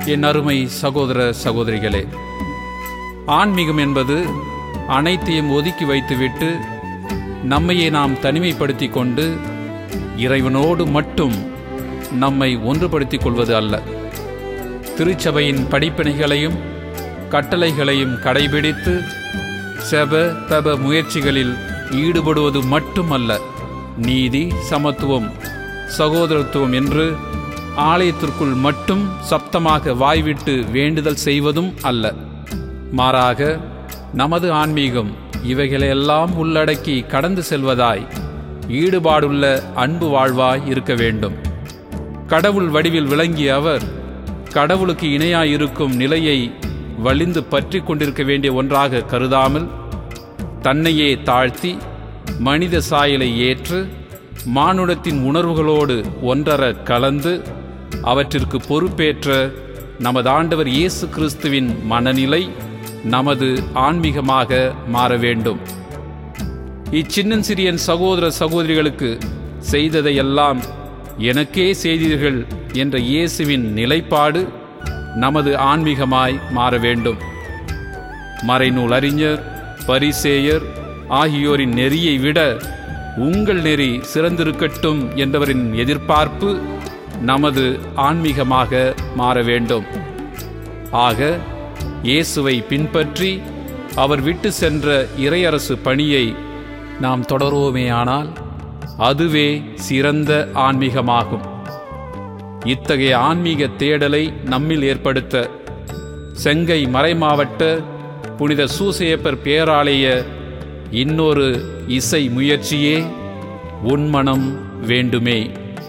என் அருமை சகோதர சகோதரிகளே ஆன்மீகம் என்பது அனைத்தையும் ஒதுக்கி வைத்துவிட்டு நம்மையே நாம் தனிமைப்படுத்திக் கொண்டு இறைவனோடு மட்டும் நம்மை ஒன்றுபடுத்திக் கொள்வது அல்ல திருச்சபையின் படிப்பினைகளையும் கட்டளைகளையும் கடைபிடித்து செப தப முயற்சிகளில் ஈடுபடுவது மட்டுமல்ல நீதி சமத்துவம் சகோதரத்துவம் என்று ஆலயத்திற்குள் மட்டும் சப்தமாக வாய்விட்டு வேண்டுதல் செய்வதும் அல்ல மாறாக நமது ஆன்மீகம் இவைகளையெல்லாம் உள்ளடக்கி கடந்து செல்வதாய் ஈடுபாடுள்ள அன்பு வாழ்வாய் இருக்க வேண்டும் கடவுள் வடிவில் விளங்கிய அவர் கடவுளுக்கு இணையாயிருக்கும் நிலையை வலிந்து பற்றி கொண்டிருக்க வேண்டிய ஒன்றாக கருதாமல் தன்னையே தாழ்த்தி மனித சாயலை ஏற்று மானுடத்தின் உணர்வுகளோடு ஒன்றர கலந்து அவற்றிற்கு பொறுப்பேற்ற நமது ஆண்டவர் இயேசு கிறிஸ்துவின் மனநிலை நமது ஆன்மீகமாக மாற வேண்டும் இச்சின்னஞ்சிறியன் சகோதர சகோதரிகளுக்கு செய்ததையெல்லாம் எனக்கே செய்தீர்கள் என்ற இயேசுவின் நிலைப்பாடு நமது ஆன்மீகமாய் மாற வேண்டும் மறைநூல் அறிஞர் பரிசேயர் ஆகியோரின் நெறியை விட உங்கள் நெறி சிறந்திருக்கட்டும் என்றவரின் எதிர்பார்ப்பு நமது ஆன்மீகமாக மாற வேண்டும் ஆக இயேசுவை பின்பற்றி அவர் விட்டு சென்ற இறையரசு பணியை நாம் தொடருவோமேயானால் அதுவே சிறந்த ஆன்மீகமாகும் இத்தகைய ஆன்மீக தேடலை நம்மில் ஏற்படுத்த செங்கை மறைமாவட்ட புனித சூசையப்பர் பேராலய இன்னொரு இசை முயற்சியே உன்மனம் வேண்டுமே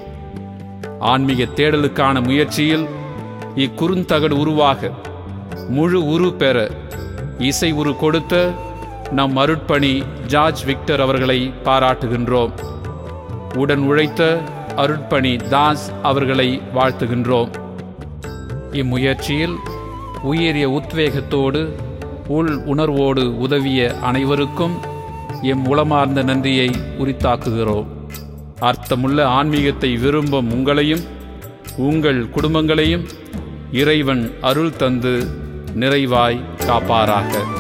ஆன்மீக தேடலுக்கான முயற்சியில் இக்குறுந்தகடு உருவாக முழு உரு பெற இசை உரு கொடுத்த நம் அருட்பணி ஜார்ஜ் விக்டர் அவர்களை பாராட்டுகின்றோம் உடன் உழைத்த அருட்பணி தாஸ் அவர்களை வாழ்த்துகின்றோம் இம்முயற்சியில் உயரிய உத்வேகத்தோடு உள் உணர்வோடு உதவிய அனைவருக்கும் எம் உளமார்ந்த நன்றியை உரித்தாக்குகிறோம் அர்த்தமுள்ள ஆன்மீகத்தை விரும்பும் உங்களையும் உங்கள் குடும்பங்களையும் இறைவன் அருள் தந்து நிறைவாய் காப்பாராக